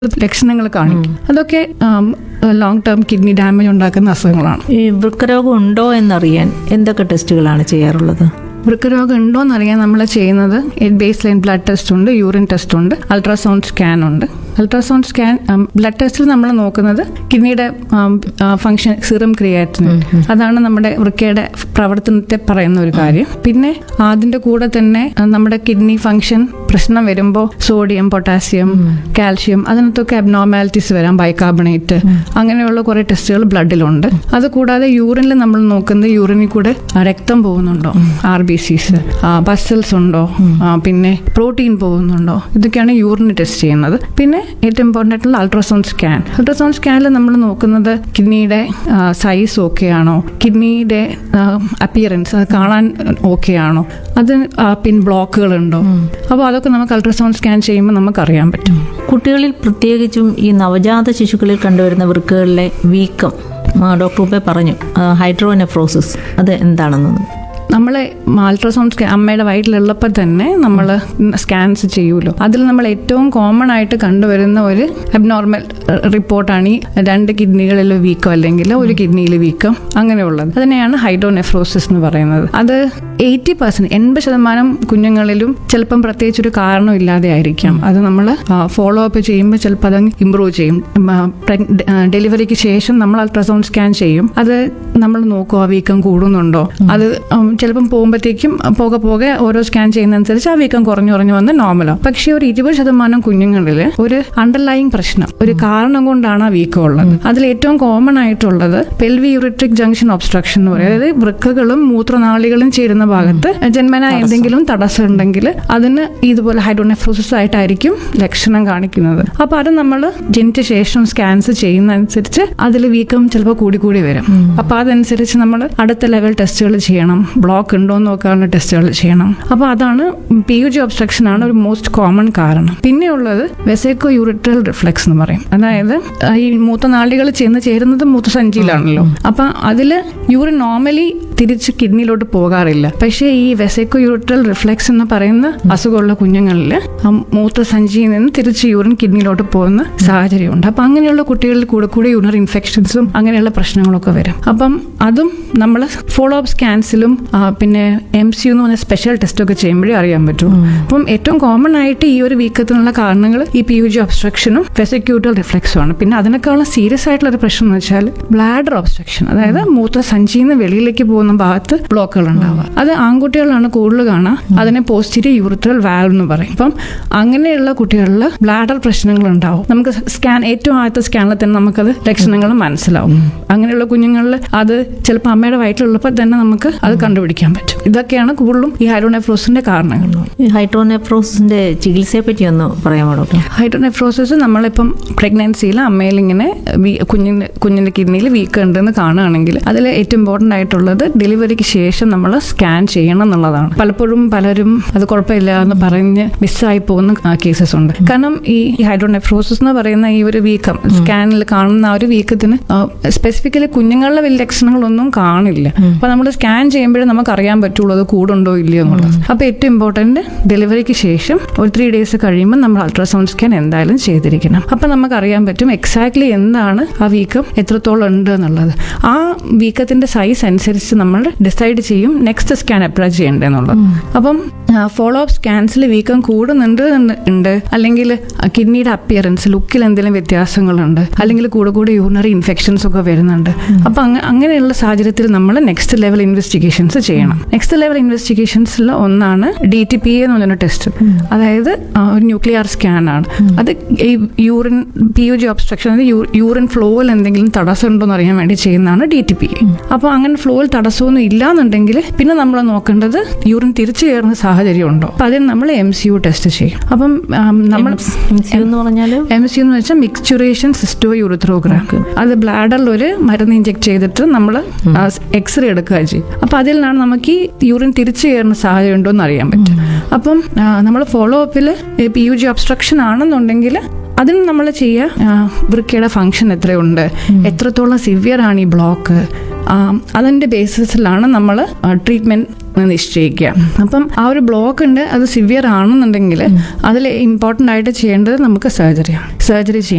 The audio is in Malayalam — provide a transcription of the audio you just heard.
ലക്ഷണങ്ങൾ കാണിക്കും അതൊക്കെ ലോങ് ടേം കിഡ്നി ഡാമേജ് ഉണ്ടാക്കുന്ന അസുഖങ്ങളാണ് ഈ വൃക്കരോഗം ഉണ്ടോ എന്നറിയാൻ എന്തൊക്കെ ടെസ്റ്റുകളാണ് ചെയ്യാറുള്ളത് വൃക്കരോഗം ഉണ്ടോ എന്നറിയാൻ നമ്മൾ ചെയ്യുന്നത് ബേസ് ലൈൻ ബ്ലഡ് ടെസ്റ്റ് ഉണ്ട് യൂറിൻ ടെസ്റ്റ് ഉണ്ട് അൾട്രാസൗണ്ട് സ്കാൻ ഉണ്ട് അൾട്രാസൗണ്ട് സ്കാൻ ബ്ലഡ് ടെസ്റ്റിൽ നമ്മൾ നോക്കുന്നത് കിഡ്നിയുടെ ഫംഗ്ഷൻ സിറം ക്രിയാറ്റിൻ അതാണ് നമ്മുടെ വൃക്കയുടെ പ്രവർത്തനത്തെ പറയുന്ന ഒരു കാര്യം പിന്നെ അതിന്റെ കൂടെ തന്നെ ആ, നമ്മുടെ കിഡ്നി ഫംഗ്ഷൻ പ്രശ്നം വരുമ്പോൾ സോഡിയം പൊട്ടാസ്യം കാൽഷ്യം അതിനകത്തൊക്കെ അബ്നോർമാലിറ്റീസ് വരാം ബൈകാർബണേറ്റ് അങ്ങനെയുള്ള കുറെ ടെസ്റ്റുകൾ ബ്ലഡിലുണ്ട് അത് കൂടാതെ യൂറിനിൽ നമ്മൾ നോക്കുന്നത് യൂറിനിൽ കൂടെ രക്തം പോകുന്നുണ്ടോ ആർ ബി സിസ് പസൽസ് ഉണ്ടോ ആ, പിന്നെ പ്രോട്ടീൻ പോകുന്നുണ്ടോ ഇതൊക്കെയാണ് യൂറിന് ടെസ്റ്റ് ചെയ്യുന്നത് പിന്നെ ഏറ്റവും ഇമ്പോർട്ടൻ്റ് ആയിട്ടുള്ള അൾട്രാസൗണ്ട് സ്കാൻ അൾട്രാസൗണ്ട് സ്കാനിൽ നമ്മൾ നോക്കുന്നത് കിഡ്നിയുടെ സൈസ് ഓക്കെ ആണോ കിഡ്നിയുടെ അപ്പിയറൻസ് അത് കാണാൻ ഓക്കെ ആണോ അത് ആ, പിൻ ബ്ലോക്കുകൾ ഉണ്ടോ അപ്പോൾ അതൊക്കെ നമുക്ക് അൾട്രാസൗണ്ട് സ്കാൻ ചെയ്യുമ്പോൾ നമുക്ക് അറിയാൻ പറ്റും കുട്ടികളിൽ പ്രത്യേകിച്ചും ഈ നവജാത ശിശുക്കളിൽ കണ്ടുവരുന്ന വൃക്കകളിലെ വീക്കം ആ, ഡോക്ടർ ഉപ്പെ പറഞ്ഞു ഹൈഡ്രോനെഫ്രോസിസ് അത് എന്താണെന്ന് നമ്മൾ അൾട്രാസൗണ്ട് സ്കാൻ അമ്മയുടെ വയറ്റിലുള്ളപ്പോൾ തന്നെ നമ്മൾ സ്കാൻസ് ചെയ്യുമല്ലോ അതിൽ നമ്മൾ ഏറ്റവും കോമൺ ആയിട്ട് കണ്ടുവരുന്ന ഒരു അബ്നോർമൽ റിപ്പോർട്ടാണ് ഈ രണ്ട് കിഡ്നികളിൽ വീക്കം അല്ലെങ്കിൽ ഒരു കിഡ്നിയിൽ വീക്കം അങ്ങനെയുള്ളത് അതിനെയാണ് ഹൈഡ്രോനെഫ്രോസിസ് എന്ന് പറയുന്നത് അത് എയ്റ്റി പെർസെന്റ് എൺപത് ശതമാനം കുഞ്ഞുങ്ങളിലും ചിലപ്പം പ്രത്യേകിച്ച് ഒരു കാരണം ഇല്ലാതെ ആയിരിക്കാം അത് നമ്മൾ ഫോളോ അപ്പ് ചെയ്യുമ്പോൾ ചിലപ്പോൾ അത് ഇമ്പ്രൂവ് ചെയ്യും ഡെലിവറിക്ക് ശേഷം നമ്മൾ അൾട്രാസൗണ്ട് സ്കാൻ ചെയ്യും അത് നമ്മൾ നോക്കുക ആ വീക്കം കൂടുന്നുണ്ടോ അത് ഉം, ചിലപ്പം പോകുമ്പോഴത്തേക്കും പോകെ പോകെ ഓരോ സ്കാൻ ചെയ്യുന്നതനുസരിച്ച് ആ വീക്കം കുറഞ്ഞു കുറഞ്ഞു വന്ന് നോർമലോ പക്ഷേ ഒരു ഇരുപത് ശതമാനം കുഞ്ഞുങ്ങളിൽ ഒരു അണ്ടർലൈങ് പ്രശ്നം ഒരു കാരണം കൊണ്ടാണ് ആ വീക്കം ഉള്ളത് അതിൽ ഏറ്റവും കോമൺ ആയിട്ടുള്ളത് പെൽവി യൂറിട്രിക് ജംഗ്ഷൻ ഒബ്സ്ട്രക്ഷൻ എന്ന് പറയും അതായത് വൃക്കകളും മൂത്രനാളികളും ചേരുന്ന ഭാഗത്ത് ജന്മന എന്തെങ്കിലും തടസ്സം ഉണ്ടെങ്കിൽ അതിന് ഇതുപോലെ ഹൈഡ്രോനെഫ്രോസിസ് ആയിട്ടായിരിക്കും ലക്ഷണം കാണിക്കുന്നത് അപ്പൊ അത് നമ്മൾ ജനിച്ച ശേഷം സ്കാൻസ് ചെയ്യുന്നതനുസരിച്ച് അതിൽ വീക്കം ചിലപ്പോൾ കൂടി കൂടി വരും അപ്പൊ അതനുസരിച്ച് നമ്മൾ അടുത്ത ലെവൽ ടെസ്റ്റുകൾ ചെയ്യണം ബ്ലോക്ക് ഉണ്ടോ എന്ന് നോക്കാനുള്ള ടെസ്റ്റുകൾ ചെയ്യണം അപ്പൊ അതാണ് പി യു ജി ഒബ്സ്ട്രക്ഷൻ ആണ് ഒരു മോസ്റ്റ് കോമൺ കാരണം പിന്നെയുള്ളത് വെസേക്കോ യൂറിട്രൽ റിഫ്ലെക്സ് എന്ന് പറയും അതായത് ആ, ഈ മൂത്ത നാളികൾ ചെന്ന് ചേരുന്നത് മൂത്രസഞ്ചിയിലാണല്ലോ അപ്പൊ അതില് യൂറിൻ നോർമലി തിരിച്ച് കിഡ്നിയിലോട്ട് പോകാറില്ല പക്ഷേ ഈ വെസേക്കോ യൂറിട്രൽ റിഫ്ലെക്സ് എന്ന് പറയുന്ന അസുഖമുള്ള കുഞ്ഞുങ്ങളിൽ മൂത്രസഞ്ചിയിൽ നിന്ന് തിരിച്ച് യൂറിൻ കിഡ്നിയിലോട്ട് പോകുന്ന സാഹചര്യമുണ്ട് അപ്പം അങ്ങനെയുള്ള കുട്ടികളിൽ കൂടെ കൂടെ യൂറിനറി ഇൻഫെക്ഷൻസും അങ്ങനെയുള്ള പ്രശ്നങ്ങളൊക്കെ വരും അപ്പം അതും നമ്മൾ ഫോളോ അപ്പ് സ്കാൻസിലും പിന്നെ എം സി എന്ന് പറഞ്ഞ സ്പെഷ്യൽ ടെസ്റ്റ് ഒക്കെ ചെയ്യുമ്പോഴേ അറിയാൻ പറ്റും അപ്പം ഏറ്റവും കോമൺ ആയിട്ട് ഈ ഒരു വീക്കത്തിനുള്ള കാരണങ്ങൾ ഈ പി യു ജി ഒബ്സ്ട്രക്ഷനും വെസക്യൂട്ടൽ റിഫ്ലെക്സും ആണ് പിന്നെ അതിനേക്കാളും സീരിയസ് ആയിട്ടുള്ള ഒരു പ്രശ്നം എന്ന് വെച്ചാൽ ബ്ലാഡർ ഒബ്സ്ട്രക്ഷൻ അതായത് മൂത്രസഞ്ചിയിൽ നിന്ന് വെളിയിലേക്ക് പോകുന്ന ഭാഗത്ത് ബ്ലോക്കുകൾ ഉണ്ടാവുക അത് ആൺകുട്ടികളാണ് കൂടുതൽ കാണുക അതിനെ പോസ്റ്റീരിയർ യൂറിത്രൽ വാൽവ് എന്ന് പറയും അപ്പം അങ്ങനെയുള്ള കുട്ടികളിൽ ബ്ലാഡർ പ്രശ്നങ്ങൾ ഉണ്ടാവും നമുക്ക് സ്കാൻ ഏറ്റവും ആദ്യത്തെ സ്കാനിൽ തന്നെ നമുക്കത് ലക്ഷണങ്ങൾ മനസ്സിലാവും അങ്ങനെയുള്ള കുഞ്ഞുങ്ങളിൽ അത് ചിലപ്പോൾ അമ്മയുടെ വയറ്റിലുള്ളപ്പോൾ തന്നെ നമുക്ക് അത് കണ്ടുപിടിക്കാൻ പറ്റും ഇതൊക്കെയാണ് കൂടുതലും ഈ ഹൈഡ്രോനെഫ്രോസിന്റെ കാരണങ്ങൾ ഈ ഹൈഡ്രോനെഫ്രോസിന്റെ ചികിത്സയെ പറ്റി ഒന്ന് പറയാമോ ഡോക്ടർ ഹൈഡ്രോനെഫ്രോസിസ് നമ്മളിപ്പം പ്രഗ്നൻസിയിൽ അമ്മയിൽ ഇങ്ങനെ വീ- കുഞ്ഞിന്റെ കുഞ്ഞിന്റെ കിഡ്നിയിൽ വീക്ക് ഉണ്ടെന്ന് കാണുകയാണെങ്കിൽ അതിൽ ഏറ്റവും ഇമ്പോർട്ടൻ്റ് ആയിട്ടുള്ളത് ഡെലിവറിക്ക് ശേഷം നമ്മൾ സ്കാൻ ചെയ്യണം എന്നുള്ളതാണ് പലപ്പോഴും പലരും അത് കുഴപ്പമില്ല എന്ന് പറഞ്ഞ് മിസ്സായി പോകുന്ന കേസസ് ഉണ്ട് കാരണം ഈ ഹൈഡ്രോനെഫ്രോസിസ് എന്ന് പറയുന്ന ഈ ഒരു വീക്കം സ്കാനിൽ കാണുന്ന ആ ഒരു വീക്കത്തിന് സ്പെസിഫിക്കലി കുഞ്ഞുങ്ങളുടെ വലിയ ലക്ഷണങ്ങളൊന്നും കാണില്ല അപ്പൊ നമ്മൾ സ്കാൻ ചെയ്യുമ്പോഴേ നമുക്ക് അറിയാൻ പറ്റുള്ളൂ അത് കൂടുണ്ടോ ഇല്ലയോ എന്നുള്ളത് അപ്പൊ ഏറ്റവും ഇമ്പോർട്ടന്റ് ഡെലിവറിക്ക് ശേഷം ഒരു ത്രീ ഡേയ്സ് കഴിയുമ്പോൾ നമ്മൾ അൾട്രാസൗണ്ട് സ്കാൻ എന്തായാലും ചെയ്തിരിക്കണം അപ്പൊ നമുക്ക് അറിയാൻ പറ്റും എക്സാക്ട്ലി എന്താണ് ആ വീക്കം എത്രത്തോളം ഉണ്ട് എന്നുള്ളത് ആ വീക്കത്തിന്റെ സൈസ് അനുസരിച്ച് നമ്മൾ ഡിസൈഡ് ചെയ്യും നെക്സ്റ്റ് സ്കാൻ അപ്ലൈ ചെയ്യേണ്ടതെന്നുള്ളത് അപ്പം ഫോളോ അപ്പ് സ്കാൻസിൽ വീക്കം കൂടുന്നുണ്ട് എന്ന് ഉണ്ട് അല്ലെങ്കിൽ കിഡ്നിയുടെ അപ്പിയറൻസ് ലുക്കിൽ എന്തെങ്കിലും വ്യത്യാസങ്ങളുണ്ട് അല്ലെങ്കിൽ കൂടെ കൂടെ യൂറിനറി ഇൻഫെക്ഷൻസ് ഒക്കെ വരുന്നുണ്ട് അപ്പൊ അങ്ങ- അങ്ങനെയുള്ള സാഹചര്യത്തിൽ നമ്മൾ നെക്സ്റ്റ് ലെവൽ ഇൻവെസ്റ്റിഗേഷൻസ് ചെയ്യണം നെക്സ്റ്റ് ലെവൽ ഇൻവെസ്റ്റിഗേഷൻസിൽ ഒന്നാണ് ഡി ടി പി എന്ന് പറഞ്ഞ ടെസ്റ്റ് അതായത് ആ, ഒരു ന്യൂക്ലിയർ സ്കാൻ ആണ് അത് ഈ urine P U J obstruction അതായത് യൂ- യൂറിൻ ഫ്ലോയിൽ എന്തെങ്കിലും തടസ്സം ഉണ്ടോ എന്ന് അറിയാൻ വേണ്ടി ചെയ്യുന്നതാണ് ഡി ടി പി അപ്പോൾ അങ്ങനെ ഫ്ലോയിൽ തടസ്സമൊന്നും ഇല്ലാന്നുണ്ടെങ്കിൽ പിന്നെ നമ്മൾ നോക്കേണ്ടത് യൂറിൻ തിരിച്ചു കയറുന്ന സാഹചര്യം ഉണ്ടോ അപ്പൊ അതിന് നമ്മൾ എം സി യു ടെസ്റ്റ് ചെയ്യും അപ്പം ആം, നമ്മൾ എന്ന് പറഞ്ഞാൽ എം സി എന്ന് വെച്ചാൽ മിക്സ്ചുറേഷൻ സിസ്റ്റോ യൂറിത്രോഗ്രാം അത് ബ്ലാഡറിൽ ഒരു മരുന്ന് ഇഞ്ചെക്ട് ചെയ്തിട്ട് നമ്മൾ എക്സ്റേ എടുക്കുക ചെയ്യും അപ്പൊ അതിൽ നിന്നാണ് നമുക്ക് ഈ യൂറിൻ തിരിച്ചു കയറുന്ന സാഹചര്യം ഉണ്ടോ എന്ന് അറിയാൻ പറ്റും അപ്പം നമ്മൾ ഫോളോ അപ്പിൽ പി യു ജി ഒബ്സ്ട്രക്ഷൻ ആണെന്നുണ്ടെങ്കിൽ അതിന് നമ്മൾ ചെയ്യുക ആ, വൃക്കയുടെ ഫങ്ഷൻ എത്രയുണ്ട് എത്രത്തോളം സിവിയർ ആണ് ഈ ബ്ലോക്ക് അതിൻ്റെ ബേസിസിലാണ് നമ്മൾ ട്രീറ്റ്മെൻറ്റ് നിശ്ചയിക്കുക അപ്പം ആ ഒരു ബ്ലോക്ക് ഉണ്ട് അത് സിവിയർ ആണെന്നുണ്ടെങ്കിൽ അതിൽ ഇമ്പോർട്ടൻ്റ് ആയിട്ട് ചെയ്യേണ്ടത് നമുക്ക് സർജറിയാണ് സർജറി ചെയ്യും